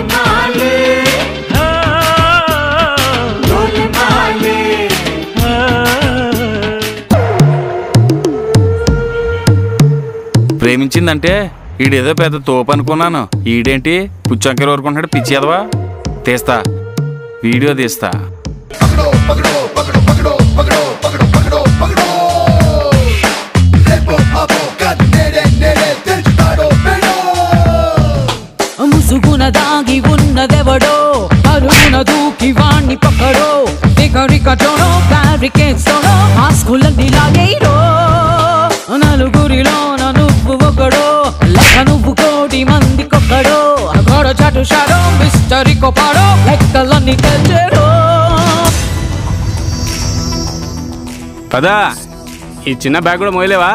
ప్రేమించిందంటే ఈడేదో పెద్ద తోపు అనుకున్నాను ఈడేంటి పుచ్చంకెర ఊరుకుంటున్నాడు పిచ్చి ఎదవా తీస్తా వీడియో తీస్తా ముసుగున దాగి ఉన్నదెవడో అరుగున దూకి వాణ్ణి పక్కడో రికరికటోనో బ్యారికేడ్స్తోనో మాస్కులన్నీ లాగేయరో నలుగురిలోన నువ్వు ఒకడో లెక్క నువ్వు కోటి మందికొక్కడో గోడ చాటు షాడో మిస్టరీ కొపాడో లెక్కలన్నీ తెచ్చారో పదా ఈ చిన్న బ్యాగ్ కూడా మోయలేవా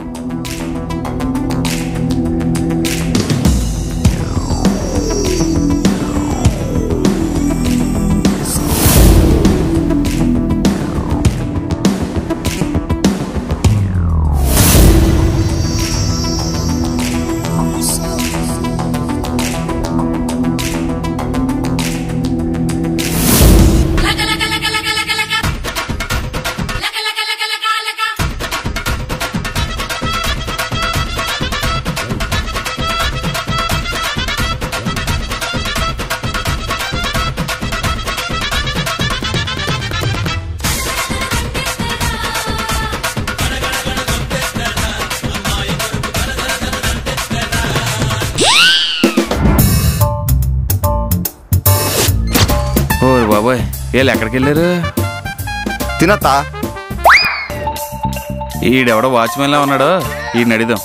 ఓ బాబోయ్ వీళ్ళు ఎక్కడికి వెళ్ళారు తినత్తా ఈడెవడో వాచ్మెన్ లా ఉన్నాడు ఈయన అడిదాం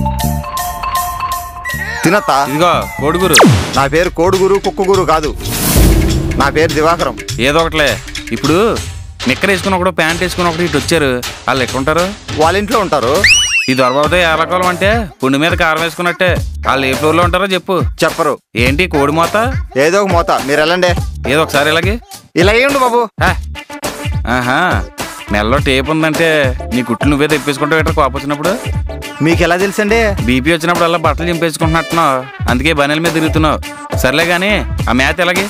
తినత్తా ఇదిగో కోడుగురు నా పేరు కోడుగురు కుక్కుగురు కాదు నా పేరు దివాకరం ఏదో ఒకట్లే ఇప్పుడు నిక్కర్ వేసుకుని ఒకడు ప్యాంట్ వేసుకుని ఒకటి ఇటు వచ్చారు వాళ్ళు ఎక్కడ ఉంటారు వాళ్ళ ఇంట్లో ఉంటారు ఈ దొరబాబుతో ఏలకోలం అంటే పుండి మీద కారం వేసుకున్నట్టే వాళ్ళు ఏ ఫ్లోర్ లో ఉంటారో చెప్పు చెప్పరు ఏంటి కోడి మోత ఏదో ఒక మోత మీరు వెళ్ళండి ఏదో ఒకసారి ఇలాగే ఇలా వేయండి బాబు హా. ఆహా మెల్లో టేప్ ఉందంటే నీ కుట్లు నువ్వే తెప్పేసుకుంటావు ఎట్లా కోపం వచ్చినప్పుడు మీకు ఎలా తెలుసండి బీపీ వచ్చినప్పుడు అలా బట్టలు చింపేసుకుంటున్నట్టున్నావు అందుకే బనీల మీద తిరుగుతున్నావు సర్లే కానీ ఆ మ్యాథ్ ఎలాగే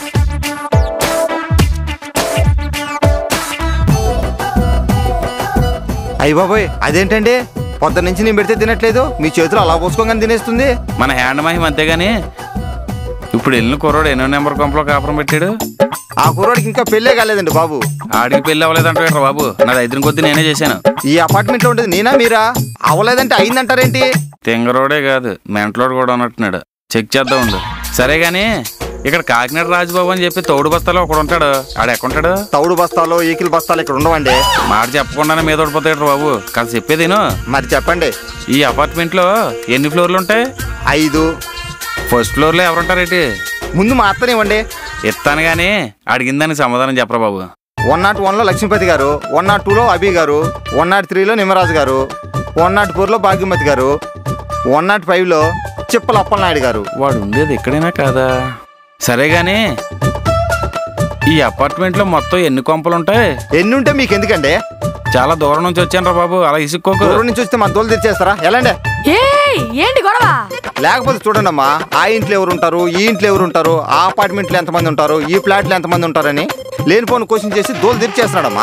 అయ్యి బాబోయ్ అదేంటండి పొద్దు నుంచి నేను పెడితే తినట్లేదు మీ చేతులు అలా పోసుకోగానే తినేస్తుంది మన హ్యాండ్ మహిమ అంతేగాని ఇప్పుడు వెళ్ళిన కుర్రోడు ఎన్నో నెంబర్ కొంపలో కాపురం పెట్టాడు ఆ కుర్రోడికి ఇంకా పెళ్ళే కాలేదండి బాబు ఆడికి పెళ్ళి అవ్వలేదంటాడు బాబు నా దగ్గర కొద్ది నేనే చేశాను ఈ అపార్ట్మెంట్ లో ఉండేది నేనా మీరా అవ్వలేదంటే అయిందంటారేంటి తింగరోడే కాదు మెంటలోడు కూడా ఉన్నట్టున్నాడు చెక్ చేద్దాం ఉండు సరే గాని ఇక్కడ కాకినాడ రాజుబాబు అని చెప్పి తోడు బస్తాలో ఒకడు ఉంటాడు ఆడు ఎక్కడుంటాడు తౌడు బస్తాలు ఈకిల్ బస్తాలు ఇక్కడ ఉండవండి మాట చెప్పకుండానే మీద ఓడిపోతాడు బాబు కాదు చెప్పేదేను మరి చెప్పండి ఈ అపార్ట్మెంట్ లో ఎన్ని ఫ్లోర్లు ఉంటాయి ఐదు ఫస్ట్ ఫ్లోర్ లో ఎవరుంటారేంటి ముందు మా అత్తనివ్వండి ఇస్తాను గానీ అడిగిన దానికి సమాధానం చెప్పరా బాబు వన్ నాట్ వన్లో లక్ష్మీపతి గారు వన్ నాట్ టూలో అభి గారు వన్ నాట్ త్రీలో నిమ్మరాజు గారు వన్ నాట్ ఫోర్లో భాగ్యమతి గారు వన్ నాట్ ఫైవ్లో చిప్పల అప్పలనాయుడు గారు వాడు ఉండేది ఎక్కడైనా కాదా సరే గాని ఈ అపార్ట్మెంట్ లో మొత్తం ఎన్ని కొంపలు ఉంటాయి ఎన్ని ఉంటే మీకు ఎందుకండి చాలా దూరం నుంచి వచ్చాను రా బాబు అలా ఇసుక్కోకు దూరం నుంచి వస్తే మన తోలు తెచ్చేస్తారా ఎలాండి ఏయ్ ఏంటి గొడవ లేకపోతే చూడండి అమ్మా ఆ ఇంట్లో ఎవరు ఉంటారు ఈ ఇంట్లో ఎవరు ఉంటారు ఆ అపార్ట్మెంట్లో ఎంతమంది ఉంటారు ఈ ఫ్లాట్లో ఎంతమంది ఉంటారని లేనిపోని క్వశ్చన్ చేసి దోలు తెరిచేస్తున్నాడమ్మా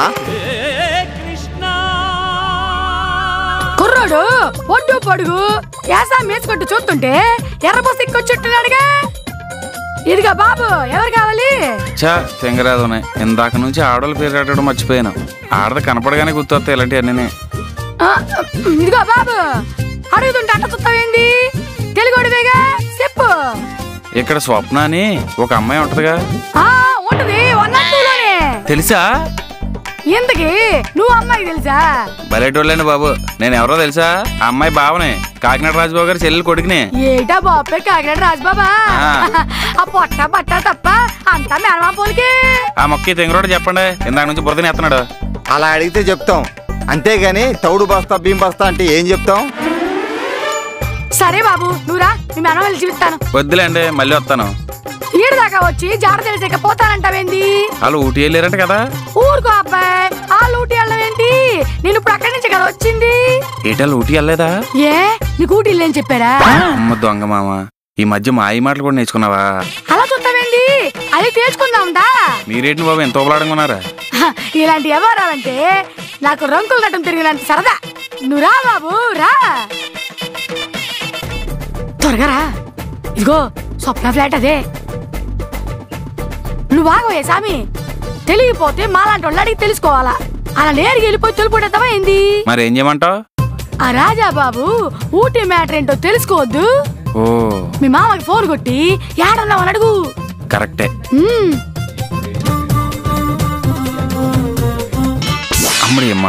కుర్రోడు ఒడ్డు పొడుగు యాసా మేసుకుంటూ చూస్తుంటే ఎర్రబోసి ఇంకొచ్చుట్టున్నాడుగా ఇదిగా బాబు ఎవరు కావాలి చా తెంగరాదు ఉన్నాయి ఇందాక నుంచి ఆడవాళ్ళ పేరు కట్టడం మర్చిపోయాను ఆడది కనపడగానే గుర్తొస్తాయి ఇలాంటివన్నీ ఆ, ఇదిగో బాబు అడుగుతుంటే అట్ట చూస్తావేంది తెలుగుడివేగా చెప్పు ఇక్కడ స్వప్న అని ఒక అమ్మాయి ఉంటదిగా ఆ ఉంటది వన్నట్టులోనే తెలుసా ఇంతకి నువ్వు అమ్మాయి తెలుసా బలేటోళ్ళండి బాబు నేను ఎవరో తెలుసా ఆ అమ్మాయి బావనే కాకినాడ రాజుబాబు గారి చెల్లెలు కొడుకుని ఏటా బాబే కాకినాడ రాజుబాబా ఆ. ఆ పొట్ట బట్ట తప్ప అంతా మేనమా పోలికి ఆ మొక్క తెంగరోడు చెప్పండి ఇందాక నుంచి బురదని ఎత్తన్నాడు అలా అడిగితే చెప్తాం అంతేగాని తౌడు బస్తా భీం బస్తా అంటే ఏం చెప్తాం సరే బాబు నువ్వురా మీ మేనమ వెళ్ళి చూపిస్తాను వద్దులేండి మళ్ళీ వస్తాను ఈడు దాకా వచ్చి జాడ తెలిసాక పోతానంటావేంది వాళ్ళు ఊటీ వెళ్ళారంట కదా ఊరుకో అబ్బాయి ఆ లూటి వెళ్ళడం ఏంటి నేను ఇప్పుడు అక్కడి నుంచి కదా వచ్చింది ఏటాలు ఊటీ వెళ్ళలేదా ఏ నీకు ఊటి అని చెప్పారా అమ్మ దొంగ మామ ఈ మధ్య మాయి మాటలు కూడా నేర్చుకున్నావా అలా చూస్తావేంది అది తేల్చుకుందాందా మీరేంటి బాబు ఎంత ఓపలాడుకున్నారా ఇలాంటి వ్యవహారాలంటే నాకు రంకులు నటం తిరిగినంత సరదా నువ్వు రా బాబు రా త్వరగా రా ఇదిగో స్వప్న ఫ్లాట్ అదే నువ్వు ఆగవే సామి తెలియపోతే మాలాంటి వాళ్ళు అడిగి తెలుసుకోవాలా అలా నేరుగా వెళ్ళిపోయి తెలుపుడేద్దామా ఏంది మరి ఏం చేయమంటావు ఆ రాజా బాబు ఊటీ మ్యాటర్ ఏంటో తెలుసుకోవద్దు ఓ మీ మామకి ఫోన్ కొట్టి ఏడన్నావని అడుగు కరెక్టే మ్మ్. అమ్మడి అమ్మ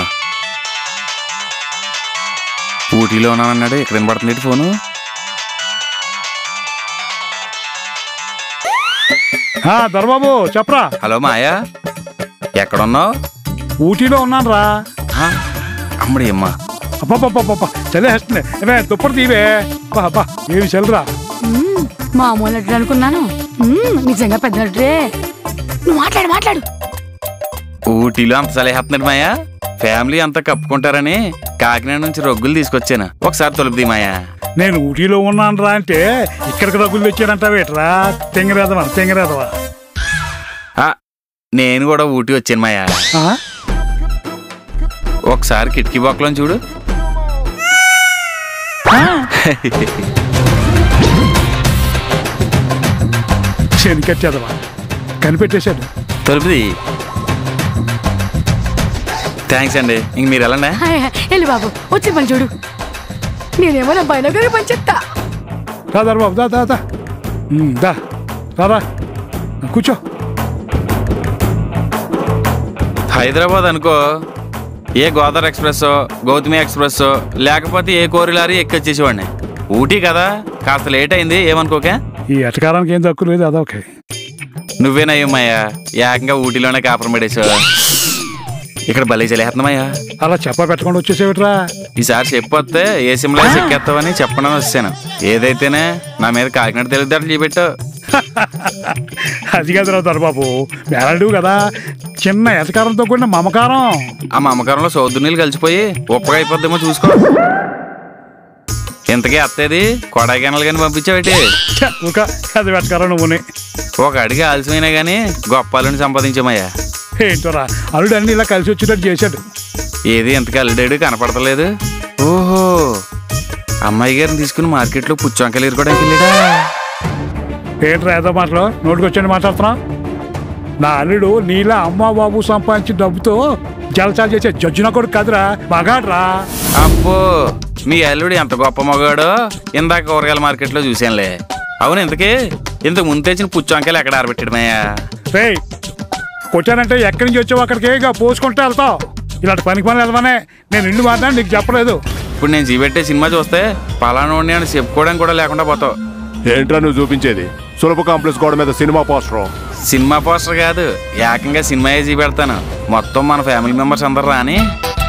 ఊటీలో ఉన్నానన్నాడు ఇక్కడ వినపడుతుంది ఫోను ఆ, దొరబాబు చెప్పరా హలో మాయా ఎక్కడున్నావు ఊటీలో ఉన్నాను రా ఆ, అమ్మడి అమ్మ అబ్బబ్బబ్బబ్బ చదివేస్తుంది ఏమే దుప్పటి తీవే అబ్బా అబ్బా ఏమి చల్లరా మ్మ్. మామూలు నటుడు అనుకున్నాను మ్మ్. నిజంగా పెద్ద నటుడే నువ్వు మాట్లాడు మాట్లాడు ఊటీలో అంత సలహేస్తున్నాడు మాయా ఫ్యామిలీ అంతా కప్పుకుంటారని కాకినాడ నుంచి రొగ్గులు తీసుకొచ్చాను ఒకసారి తొలుపుది మాయా నేను ఊటీలో ఉన్నాను రా అంటే ఇక్కడికి రగులు తెచ్చానంటావేట్రా తెంగరేదవా తెంగరేదవా ఆ, నేను కూడా ఊటీ వచ్చాను మాయా ఆ? ఒకసారి కిటికీ బొక్కలో చూడు శనికట్టేదవా కనిపెట్టేశాడు తలుపుది థ్యాంక్స్ అండి ఇంక మీరు వెళ్ళండి హాయ్, హాయ్. వెళ్ళు బాబు వచ్చి పని చూడు నేనేమో నా పైన గారి పని చెప్తా రా దొరబాబు దా దా దా ఉమ్, దా రారా కూర్చో హైదరాబాద్ అనుకో ఏ గోదావరి ఎక్స్ప్రెస్ గౌతమి ఎక్స్ప్రెస్ లేకపోతే ఏ కోరి లారీ ఎక్కొచ్చేసేవాడిని ఊటీ కదా కాస్త లేట్ అయింది ఏమనుకోకే ఈ ఎటకారానికి ఏం తక్కువ లేదు అదొకే నువ్వేనయ్యమ్మయ్యా ఏకంగా ఊటీలోనే కాపురం పడేసావు ఇక్కడ భలే చలేస్తున్నామయ్యా అలా చెప్ప పెట్టకుండా వచ్చేసేవిట్రా ఈసారి చెప్పొస్తే ఏ సిమ్లో ఎక్కేస్తావని చెప్పడానికి వచ్చాను ఏదైతేనే నా మీద కాకినాడ తెలివితేటలు చూపెట్టావు అది కదరా దొరబాబు మేళడు కదా చిన్న ఎటకారంతో కూడిన మమకారం ఆ మమకారంలో సౌదు నీళ్ళు కలిసిపోయి ఉప్పగా అయిపోద్దేమో చూసుకో ఇంతకీ అత్తేది కొడాకెనాలు కానీ పంపించావేటి ఛ, ఊక అది వెటకారం నువ్వుని ఒక అడిగి ఆలస్యమైనా గానీ గొప్పాలని సంపాదించామయ్యా ఏంటోరా అల్లుడు అన్ని ఇలా కలిసి వచ్చేటట్టు చేశాడు ఏది ఎంతకి అల్లుడాడు కనపడతలేదు ఓహో అమ్మాయి గారిని తీసుకుని మార్కెట్లో పుచ్చంకలు ఎరుకోవడానికి వెళ్ళాడా ఏంట్రా ఏదో మాటలు నోటికొచ్చండి మాట్లాడుతున్నా నా అల్లుడు నీలా అమ్మ బాబు సంపాదించిన డబ్బుతో జలసా చేసే జడ్జిన కొడుకు కాదురా మగాడ్రా అబ్బో మీ అల్లుడు ఎంత గొప్ప మగాడో ఇందాక కూరగాయల మార్కెట్లో చూశానులే అవును ఇంతకీ ఇంతకు ముందు తెచ్చిన పుచ్చంకాయలు ఎక్కడ ఆరబెట్టడమయ్యా రేయ్ కొట్టానంటే ఎక్కడి నుంచి వచ్చావు అక్కడికి ఇక పోసుకుంటే వెళ్తావు ఇలాంటి పనికి పని వెళ్దామనే నేను ఇల్లు మాట్లాడి నీకు చెప్పలేదు ఇప్పుడు నేను చూపెట్టే సినిమా చూస్తే పలానోడిని అని చెప్పుకోవడానికి కూడా లేకుండా పోతావు ఏంట్రా నువ్వు చూపించేది సులభ కాంప్లెక్స్ గోడ మీద సినిమా పోస్టర్ సినిమా పోస్టర్ కాదు ఏకంగా సినిమా చూపెడతాను మొత్తం మన ఫ్యామిలీ మెంబర్స్ అందరు రాని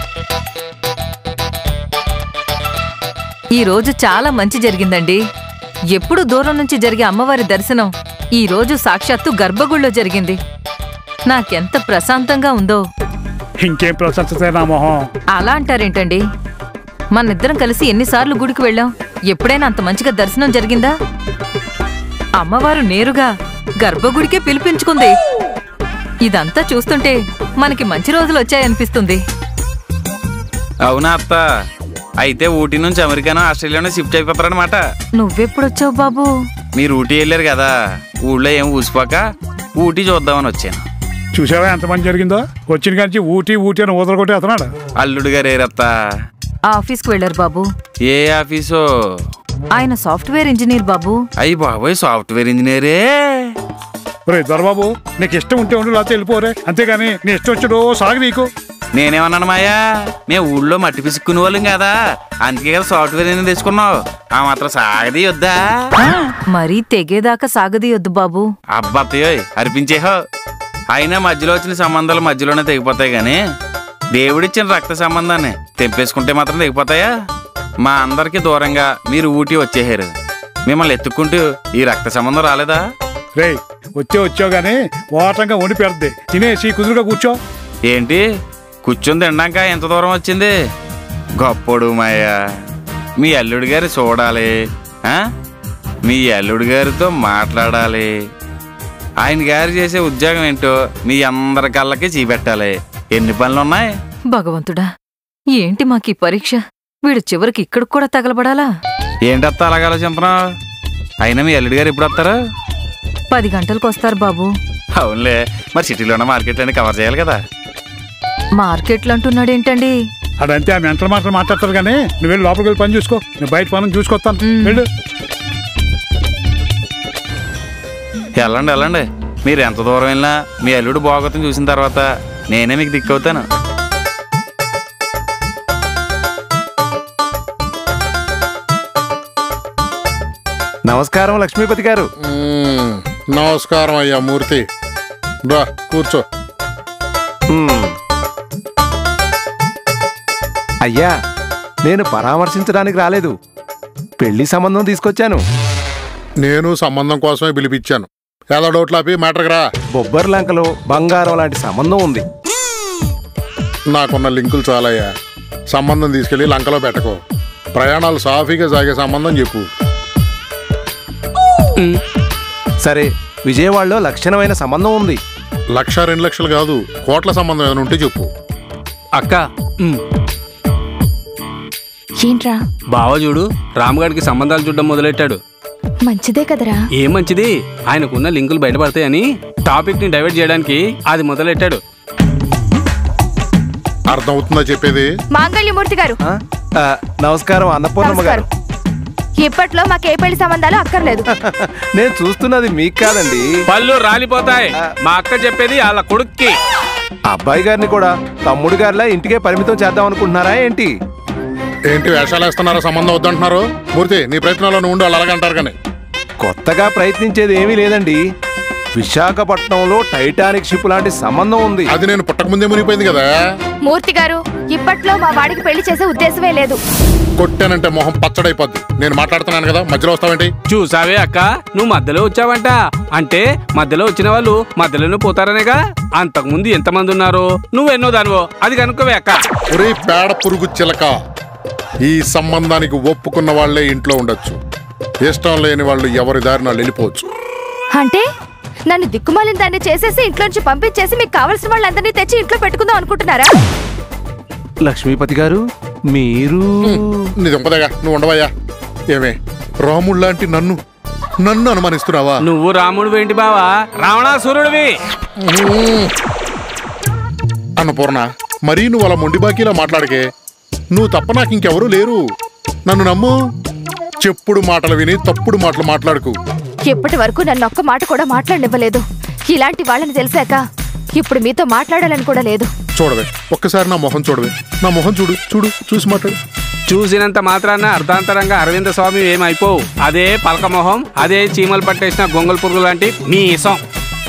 ఈ రోజు చాలా మంచి జరిగిందండి ఎప్పుడు దూరం నుంచి జరిగే అమ్మవారి దర్శనం ఈ రోజు సాక్షాత్తు గర్భగుళ్ళో జరిగింది నాకెంత ప్రశాంతంగా ఉందో ఇంకేం ప్రశంసతే నా మొహం అలా అంటారేంటండి మనిద్దరం కలిసి ఎన్నిసార్లు గుడికి వెళ్ళాం ఎప్పుడైనా అంత మంచిగా దర్శనం జరిగిందా అమ్మవారు నేరుగా గర్భగుడికే పిలిపించుకుంది ఇదంతా చూస్తుంటే మనకి మంచి రోజులు వచ్చాయనిపిస్తుంది అవునా అత్త అయితే ఊటీ నుంచి అమెరికానో ఆస్ట్రేలియానో షిఫ్ట్ అయిపోతారనమాట నువ్వెప్పుడొచ్చావు బాబు మీరు ఊటీ వెళ్ళారు కదా ఊళ్ళో ఏం ఊసిపోక ఊటీ చూద్దామని వచ్చాను చూసావా ఎంత మంది జరిగిందో వచ్చిన కాంచి ఊటీ ఊటీ అని ఊదలు కొట్టి అతనాడు అల్లుడు గారు ఏరత్త ఆఫీస్కి వెళ్ళారు బాబు ఏ ఆఫీసో ఆయన సాఫ్ట్వేర్ ఇంజనీర్ బాబు అయ్యి బాబోయ్ సాఫ్ట్వేర్ ఇంజనీరే రే దొరబాబు నీకు ఇష్టం ఉంటే ఉండు లేకపోతే వెళ్ళిపోరే అంతేగాని నీ ఇష్టం వచ్చాడు సాగు నీకు నేనేమన్నాను మాయా మేము ఊళ్ళో మట్టి పిసుక్కునే వాళ్ళం కదా అందుకే కదా సాఫ్ట్వేర్ ఇంజనీర్ తెచ్చుకున్నావు ఆ మాత్రం సాగది వద్దా మరీ తెగేదాకా సాగదీయొద్దు బాబు అబ్బత్తయోయ్ అర్పించేహో అయినా మధ్యలో వచ్చిన సంబంధాలు మధ్యలోనే తెగిపోతాయి గాని దేవుడిచ్చిన రక్త సంబంధాన్ని తెంపేసుకుంటే మాత్రం తెగిపోతాయా మా అందరికి దూరంగా మీరు ఊటీ వచ్చేసారు మిమ్మల్ని ఎత్తుక్కుంటూ ఈ రక్త సంబంధం రాలేదా రే వచ్చే వచ్చావు గానీ ఓటంగా వండి పెడద్ది తినేసి కుదురుగా కూర్చో ఏంటి కూర్చొని తిన్నాక ఎంత దూరం వచ్చింది గొప్పోడు మాయ మీ అల్లుడు గారు చూడాలి ఆ? మీ అల్లుడు గారితో మాట్లాడాలి ఆయన గారు చేసే ఉద్యోగం ఏంటో మీ అందరి కళ్ళకి చూపెట్టాలి ఎన్ని పనులు ఉన్నాయి భగవంతుడా ఏంటి మాకీ పరీక్ష వీడు చివరికి ఇక్కడికి కూడా తగలబడాలా ఏంటత్తా అలాగ ఆలోచింటున్నావు అయినా మీ అల్లుడు గారు ఎప్పుడు వస్తారు పది గంటలకు వస్తారు బాబు అవునులే మరి సిటీలో ఉన్న మార్కెట్ అన్ని కవర్ చేయాలి కదా మార్కెట్లు అంటున్నాడేంటండి అదంతే ఆ మెంటల్ మాటలు మాట్లాడతారు కానీ నువ్వు వెళ్ళి లోపలికి వెళ్ళి పని చూసుకో నేను బయట పనులు చూసుకొస్తాను మ్. వెళ్ళు వెళ్ళండి వెళ్ళండి మీరు ఎంత దూరం వెళ్ళినా మీ అల్లుడు బాగోతం చూసిన తర్వాత నేనే మీకు దిక్కవుతాను నమస్కారం లక్ష్మీపతి గారు మ్మ్. నమస్కారం అయ్యా మూర్తి రా కూర్చో మ్మ్. అయ్యా నేను పరామర్శించడానికి రాలేదు పెళ్లి సంబంధం తీసుకొచ్చాను నేను సంబంధం కోసమే పిలిపించాను ఏదో డౌట్లాపి మ్యాటర్కి రా బొబ్బర్ లంకలో బంగారం లాంటి సంబంధం ఉంది నాకున్న లింకులు చాలయ్యా సంబంధం తీసుకెళ్లి లంకలో పెట్టకు ప్రయాణాలు సాఫీగా సాగే సంబంధం చెప్పు సరే విజయవాడలో లక్షణమైన సంబంధం ఉంది లక్ష రెండు లక్షలు కాదు కోట్ల సంబంధం ఏమైనా ఉంటే చెప్పు అక్క ఉమ్, ఏంట్రా బావ చూడు రామగాడికి సంబంధాలు చూడడం మొదలెట్టాడు మంచిదే కదరా ఏం మంచిది ఆయనకున్న లింకులు బయటపడతాయని టాపిక్ ని డైవర్ట్ చేయడానికి అది మొదలెట్టాడు అర్థమవుతుందా చెప్పేది మాంగళ్యమూర్తి గారు ఆ? ఆ, నమస్కారం అన్నపూర్ణమ్మ గారు ఇప్పట్లో మాకే పెళ్లి సంబంధాలు అక్కర్లేదు నేను చూస్తున్నది మీకు కాదండి పళ్ళు రాలిపోతాయి మా అక్క చెప్పేది వాళ్ళ కొడుక్కి అబ్బాయి గారిని కూడా తమ్ముడు గారిలా ఇంటికే పరిమితం చేద్దాం అనుకుంటున్నారా ఏంటి ఏంటి వేషాలు వేస్తున్నారో సంబంధం వద్దంటున్నారు మూర్తి నీ ప్రయత్నంలో నువ్వు ఉండు వాళ్ళు అలాగంటారు కానీ కొత్తగా ప్రయత్నించేది ఏమీ లేదండి విశాఖపట్నంలో టైటానిక్ షిప్ లాంటి సంబంధం ఉంది అది నేను పుట్టక ముందే మునిగిపోయింది కదా మూర్తి గారు ఇప్పట్లో మా వాడికి పెళ్లి చేసే ఉద్దేశమే లేదు కొట్టానంటే మొహం పచ్చడైపోద్ది నేను మాట్లాడుతున్నాను కదా మధ్యలో వస్తావేంటి చూసావే అక్క నువ్వు మధ్యలో వచ్చావంట అంటే మధ్యలో వచ్చిన వాళ్ళు మధ్యలోనే పోతారనేగా అంతకుముందు ఎంతమంది ఉన్నారు నువ్వెన్నో దానివో అది కనుక్కోవే అక్క ఒరే పేడ పురుగు చిలక ఈ సంబంధానికి ఒప్పుకున్న వాళ్ళే ఇంట్లో ఉండొచ్చు ఇష్టం లేని వాళ్ళు ఎవరి దారిన వాళ్ళు వెళ్ళిపోవచ్చు అంటే నన్ను దిక్కుమాలిన దాన్ని చేసేసి ఇంట్లోంచి పంపించేసి మీకు కావలసిన వాళ్ళందరినీ తెచ్చి ఇంట్లో పెట్టుకుందాం అనుకుంటున్నారా లక్ష్మీపతి గారు మీరు నీ దుంపదగా నువ్వు ఉండవయ్యా ఏమే రాముడు లాంటి నన్ను నన్ను అనుమానిస్తున్నావా నువ్వు రాముడు ఏంటి బావా రావణాసురుడివి అన్నపూర్ణ మరీ నువ్వు అలా మొండి బాకీలా మాట్లాడకే నువ్వు తప్ప నాకు ఇంకెవరూ లేరు నన్ను నమ్ము చెప్పుడు మాటలు విని తప్పుడు మాటలు మాట్లాడుకు ఇప్పటి వరకు నన్ను ఒక్క మాట కూడా మాట్లాడనివ్వలేదు ఇలాంటి వాళ్ళని తెలిసాక ఇప్పుడు మీతో మాట్లాడాలని కూడా లేదు చూడవే ఒక్కసారి నా మొహం చూడవే నా మొహం చూడు చూడు చూసి మాట్లాడు చూసినంత మాత్రాన అర్ధాంతరంగా అరవింద స్వామి ఏమైపోవు అదే పలక మొహం అదే చీమలు పట్టేసిన గొంగల్ పురుగు లాంటి మీ ఇసం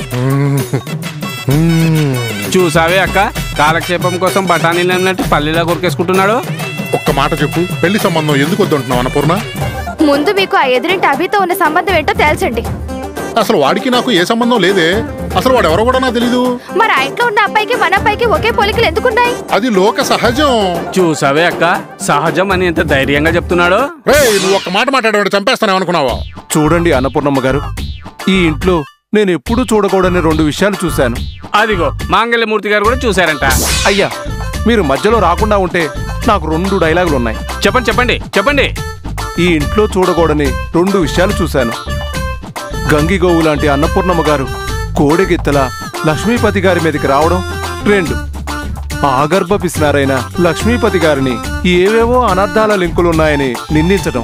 చూసావే అక్క కాలక్షేపం కోసం బఠానీలు అన్నట్టు పల్లెలా కొరికేసుకుంటున్నాడు ఒక్క మాట చెప్పు పెళ్లి సంబంధం ఎందుకు వద్దంటున్నావు అన్నపూర్ణ ముందు మీకు ఆ ఎదురింటి అభితో ఉన్న సంబంధం ఏంటో తేల్చండి అసలు వాడికి నాకు ఏ సంబంధం లేదే అసలు వాడు ఎవరో కూడా నాకు తెలీదు మరి ఆ ఇంట్లో ఉన్న అబ్బాయికి మన అబ్బాయికి ఒకే పోలికలు ఎందుకున్నాయి అది లోక సహజం చూసావే అక్క సహజం అని ఎంత ధైర్యంగా చెప్తున్నాడు రేయ్, నువ్వు ఒక్క మాట మాట్లాడేవాడు చంపేస్తాను అనుకున్నావా చూడండి అన్నపూర్ణమ్మ గారు ఈ ఇంట్లో నేను ఎప్పుడూ చూడకూడని రెండు విషయాలు చూశాను అదిగో మాంగళ్యమూర్తి గారు కూడా చూశారంట అయ్యా మీరు మధ్యలో రాకుండా ఉంటే నాకు రెండు డైలాగులు ఉన్నాయి చెప్పండి చెప్పండి చెప్పండి ఈ ఇంట్లో చూడకూడని రెండు విషయాలు చూశాను గంగిగోవు లాంటి అన్నపూర్ణమ్మ గారు కోడెగిత్తల లక్ష్మీపతి గారి మీదకి రావడం రెండు ఆగర్భ పిసినారైన లక్ష్మీపతి గారిని ఏవేవో అనర్థాల లింకులున్నాయని నిందించడం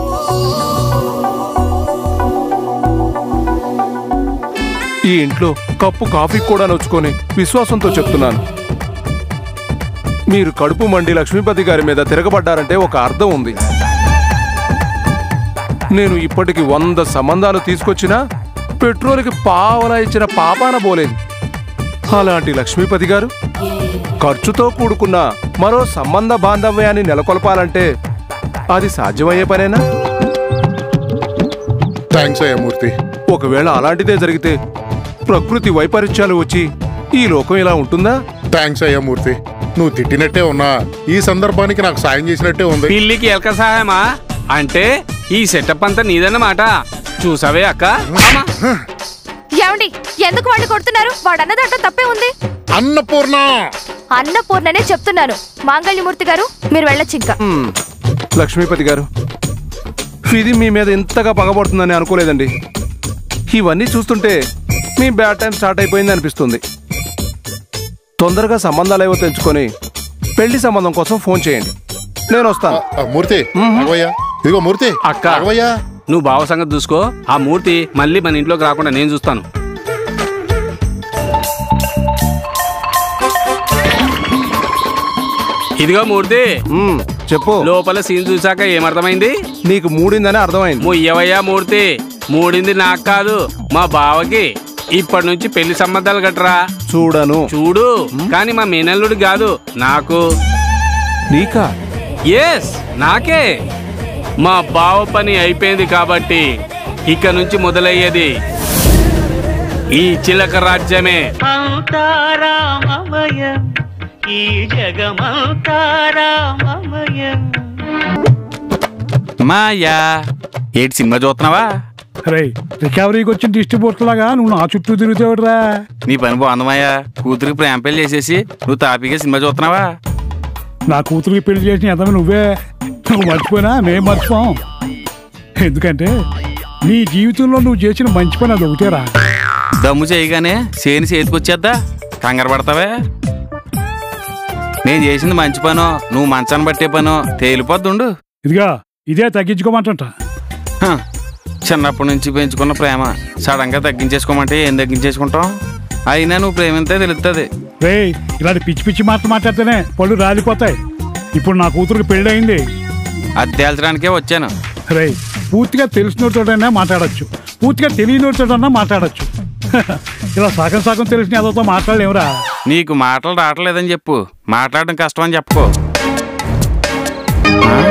ఈ ఇంట్లో కప్పు కాఫీ కూడా నొచ్చుకొని విశ్వాసంతో చెప్తున్నాను మీరు కడుపు మండి లక్ష్మీపతి గారి మీద తిరగబడ్డారంటే ఒక అర్థం ఉంది నేను ఇప్పటికి వంద సంబంధాలు తీసుకొచ్చినా పెట్రోల్కి పావలా ఇచ్చిన పాపాన పోలేదు అలాంటి లక్ష్మీపతి గారు ఖర్చుతో కూడుకున్న మరో సంబంధ బాంధవ్యాన్ని నెలకొల్పాలంటే అది సాధ్యమయ్యే పనేనా థ్యాంక్స్ అయ్యా మూర్తి ఒకవేళ అలాంటిదే జరిగితే ప్రకృతి వైపరీత్యాలు వచ్చి ఈ లోకం ఇలా ఉంటుందా థ్యాంక్స్ అయ్యా మూర్తి నువ్వు తిట్టినట్టే ఉన్నా ఈ సందర్భానికి నాకు సాయం చేసినట్టే ఉంది పిల్లికి ఎలక సహాయమా అంటే ఈ సెటప్ అంతా నీదన్నమాట చూసావే అక్క ఏమండి ఎందుకు వాడిని కొడుతున్నారు వాడు అన్న దాంట్లో తప్పే ఉంది అన్నపూర్ణ అన్నపూర్ణనే చెప్తున్నాను మాంగళ్యమూర్తి గారు మీరు వెళ్ళొచ్చు ఇంకా మ్మ్. లక్ష్మీపతి గారు ఇది మీ మీద ఇంతగా పగబడుతుందని అనుకోలేదండి ఇవన్నీ చూస్తుంటే మీ బ్యాడ్ టైం స్టార్ట్ అయిపోయింది అనిపిస్తుంది తొందరగా సంబంధాలు ఏవో తెంచుకొని పెళ్లి సంబంధం కోసం ఫోన్ చేయండి నేను వస్తాను ఆ, మూర్తి రాఘవయ్య ఇదిగో మూర్తి అక్క. రాఘవయ్య నువ్వు బావ సంగతి చూసుకో ఆ మూర్తి మళ్ళీ మన ఇంట్లోకి రాకుండా నేను చూస్తాను ఇదిగో మూర్తి మ్మ్. చెప్పు లోపల సీన్ చూసాక ఏమర్థమైంది నీకు మూడిందని అర్థమైంది ముయ్యవయ్యా మూర్తి మూడింది నాకు కాదు మా బావకి ఇప్పటి నుంచి పెళ్లి సంబంధాలు గట్రా చూడను చూడు కానీ మా మేనల్లుడు కాదు నాకు నీకా ఎస్ నాకే మా బావ పని అయిపోయింది కాబట్టి ఇక నుంచి మొదలయ్యేది ఈ చిలక రాజ్యమే అంతారామమయం ఈ జగమంతారామమయం మాయా ఏటి సినిమా చూస్తున్నావా రే రికవరీకి వచ్చిన డిస్ట్రిబ్యూటర్ లాగా నువ్వు నా చుట్టూ తిరుగుతావురా నీ పని బాగుందమాయా కూతురికి ప్రేమ పెళ్లి చేసేసి నువ్వు తాపీగా సినిమా చూస్తున్నావా నా కూతురికి పెళ్లి చేసిన ఎదవి నువ్వే నువ్వు మర్చిపోయినా మేం మర్చిపోం ఎందుకంటే నీ జీవితంలో నువ్వు చేసిన మంచి పని అది ఒకటేరా దమ్ము చేయగానే చేని చేతికొచ్చేద్దా కంగారు పడతావే నేను చేసింది మంచి పనో నువ్వు మంచాన్ని పట్టే పనో తేలిపోద్దుండు ఇదిగా ఇదే తగ్గించుకోమంటుంట హ, చిన్నప్పటి నుంచి పెంచుకున్న ప్రేమ సడన్ గా తగ్గించేసుకోమంటే ఏం తగ్గించేసుకుంటాం అయినా నువ్వు ప్రేమింతే తెలుస్తుంది రే ఇలాంటి పిచ్చి పిచ్చి మాటలు మాట్లాడితేనే పళ్ళు రాలిపోతాయి ఇప్పుడు నా కూతురికి పెళ్లి అయింది అది తేల్చడానికే వచ్చాను రే పూర్తిగా తెలిసినతోటైనా మాట్లాడొచ్చు పూర్తిగా తెలియనితోటన్నా మాట్లాడొచ్చు ఇలా సగం సగం తెలిసిన ఏదో మాట్లాడలేవురా నీకు మాటలు రావట్లేదని చెప్పు మాట్లాడడం కష్టం అని చెప్పుకో ఆ?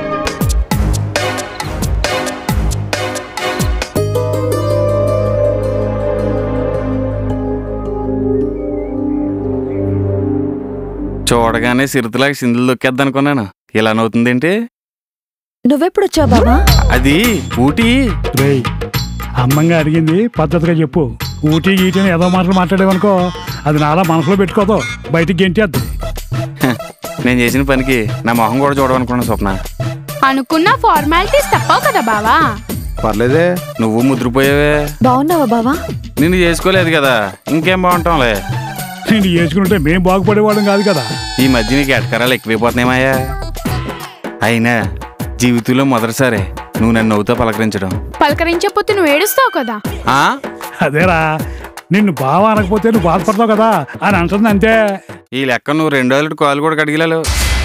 చూడగానే సిరుతులాగా సిందులు దొక్కేద్దనుకున్నాను ఇలా నవ్వుతుందేంటి నువ్వెప్పుడు వచ్చావు బాబా అది ఊటీ రే అమ్మంగా అడిగింది పద్ధతిగా చెప్పు ఊటీ గీటీని ఏదో మాటలు మాట్లాడేవనుకో అది నాలా మనసులో పెట్టుకోదు బయటికి గెంటేద్దు హ, నేను చేసిన పనికి నా మొహం కూడా చూడవనుకున్నాను స్వప్న అనుకున్న ఫార్మాలిటీస్ తప్పవు కదా బావా పర్లేదే నువ్వు ముద్రపోయావే బాగున్నావా బావా నిన్ను చేసుకోలేదు కదా ఇంకేం బాగుంటాంలే నేను చేసుకుంటే మేం బాగుపడేవాళ్ళం కాదు కదా ఈ మధ్య నీకు ఎటకరాలు ఎక్కువైపోతున్నాయా అయినా జీవితంలో మొదటిసారి నువ్వు నన్ను నవ్వుతో పలకరించడం పలకరించకపోతే నువ్వు ఏడుస్తావు కదా ఆ అదేరా నిన్ను బాగా అనకపోతే నువ్వు బాధపడతావు కదా అని అంటుంది అంతే ఈ లెక్క నువ్వు రెండు రోజులు కాలు కూడా కడిగిలాలు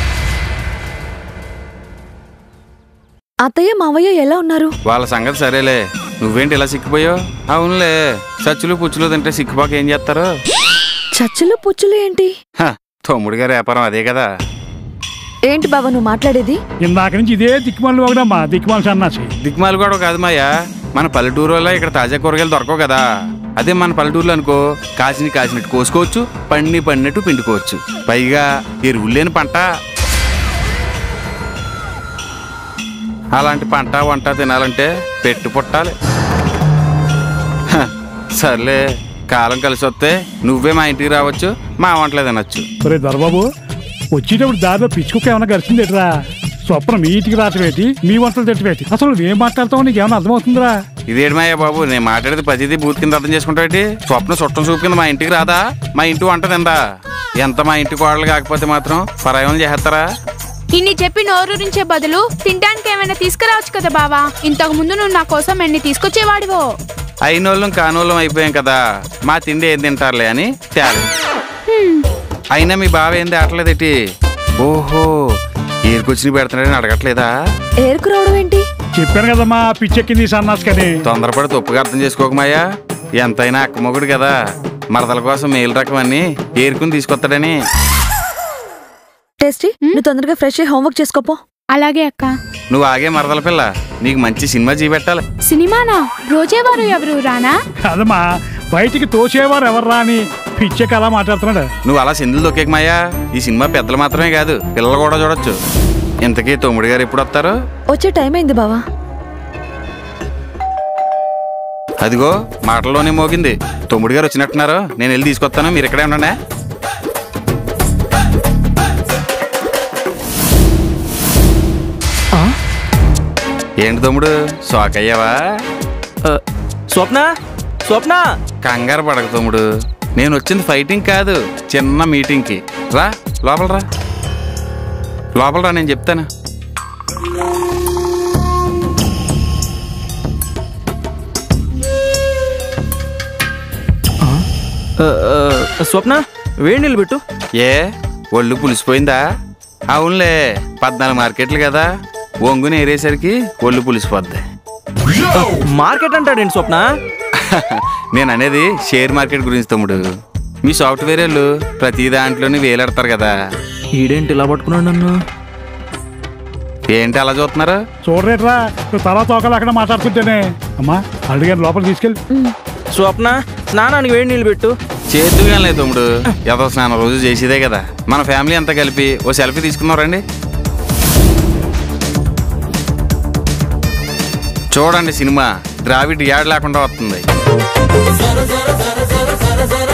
అత్తయ్య మావయ్య ఎలా ఉన్నారు వాళ్ళ సంగతి సరేలే నువ్వేంటి ఇలా సిక్కిపోయావు అవునులే సచ్చులు పుచ్చులు తింటే సిక్కిపోక ఏం చేస్తారు చచ్చులు పుచ్చులు ఏంటి హ, తమ్ముడి గారి వ్యాపారం అదే కదా ఏంటి బాబా నువ్వు మాట్లాడేది ఇందాక నుంచి ఇదే దిక్కుమాలు ఒకడమ్మా దిక్కుమాలు సన్నాసి దిక్మాలు కూడా కాదు మాయా మన పల్లెటూరు వల్ల ఇక్కడ తాజా కూరగాయలు దొరకవు కదా అదే మన పల్లెటూరులో అనుకో కాసిని కాసినట్టు కోసుకోవచ్చు పండిని పండినట్టు పిండుకోవచ్చు పైగా ఎరువులు లేని పంట అలాంటి పంట వంట తినాలంటే పెట్టు పుట్టాలి హ, సర్లే కాలం కలిసి వస్తే నువ్వే మా ఇంటికి రావచ్చు మా వంటలే తినొచ్చు ఒరే దొరబాబు వచ్చేటప్పుడు దారిలో పిచ్చుకుక్క ఏమైనా గడిచిందేట్రా స్వప్నం మీ ఇంటికి రావటమేటి మీ వంటలు తిట్టమేటి అసలు నువ్వేం మాట్లాడతావు నీకు ఏమైనా అర్థమవుతుందిరా ఇదేంటి మాయా బాబు నేను మాట్లాడేది ప్రతిదీ బూత్ కింద అర్థం చేసుకుంటావేటి స్వప్న చుట్టం చూపు కింద మా ఇంటికి రాదా మా ఇంటి వంట తిందా ఎంత మా ఇంటి కోడలు కాకపోతే మాత్రం పరాయం చేస్తారా ఇన్ని చెప్పి నోరూరించే బదులు తినడానికి ఏమైనా తీసుకురావచ్చు కదా బావా ఇంతకు ముందు నువ్వు నా కోసం ఎన్ని తీసుకొచ్చేవాడివో అయినోళ్ళం కానోళ్ళం అయిపోయాం కదా మా తిండి ఏం తింటారులే అని తేలి అయినా మీ బావ ఏం తేటలేదేటి ఓహో ఏరుకొచ్చి పెడుతున్నాడని అడగట్లేదా ఏరుకు రావడం ఏంటి చెప్పాను కదమ్మా పిచ్చెక్కింది సన్నాసి కానీ తొందరపడి తప్పుగా అర్థం చేసుకోకమాయా ఎంతైనా అక్కమొగుడు కదా మరదల కోసం మేలు రకం అన్ని ఏరుకుని తీసుకొస్తాడని టేస్టీ నువ్వు తొందరగా ఫ్రెష్ అయ్యి హోంవర్క్ చేసుకోపో అలాగే అక్క నువ్వు ఆగే మరదల పిల్ల నీకు మంచి సినిమా చూపెట్టాలి సినిమానా రోజేవారు ఎవరు రానా అదమ్మా బయటికి తోసేవారు ఎవర్రా అని పిచ్చెక్కి అలా మాట్లాడుతున్నాడు నువ్వు అలా సిందులు దొక్కేకమాయా ఈ సినిమా పెద్దలు మాత్రమే కాదు పిల్లలు కూడా చూడొచ్చు ఇంతకీ తమ్ముడు గారు ఎప్పుడు వస్తారు వచ్చే టైం అయింది బావా అదిగో మాటల్లోనే మోగింది తమ్ముడు గారు వచ్చినట్టున్నారు నేను వెళ్ళి తీసుకొస్తాను మీరు ఇక్కడే ఉండండి ఏంటి తమ్ముడు షాక్ అయ్యావా స్వప్న స్వప్న కంగారు పడక తమ్ముడు నేను వచ్చింది ఫైటింగ్ కాదు చిన్న మీటింగ్కి రా లోపల రా లోపల రా నేను చెప్తాను ఆ, ఆ, స్వప్న వేడి నీళ్ళు పెట్టు ఏ ఒళ్ళు పులిసిపోయిందా అవునులే పద్నాలుగు మార్కెట్లు కదా ఒంగుని ఏరేసరికి ఒళ్ళు పులిసిపోద్ది మార్కెట్ అంటాడేంటి స్వప్న నేను అనేది షేర్ మార్కెట్ గురించి తమ్ముడు మీ సాఫ్ట్వేర్ వాళ్ళు ప్రతి దాంట్లోని వేలాడతారు కదా ఈడేంటి ఇలా పట్టుకున్నాడు నన్ను ఏంటి అలా చూస్తున్నారు చూడరేట్రా నువ్వు తల తోకలు అక్కడ మాట్లాడుతుంటేనే అమ్మా అడిగారు లోపల తీసుకెళ్ళి స్వప్న స్నానానికి వేడి నీళ్ళు పెట్టు చేతుగా లేదు తమ్ముడు యథో స్నానం రోజు చేసేదే కదా మన ఫ్యామిలీ అంతా కలిపి ఓ సెల్ఫీ తీసుకుందాం రండి చూడండి సినిమా ద్రావిడ్ యాడ్ లేకుండా వస్తుంది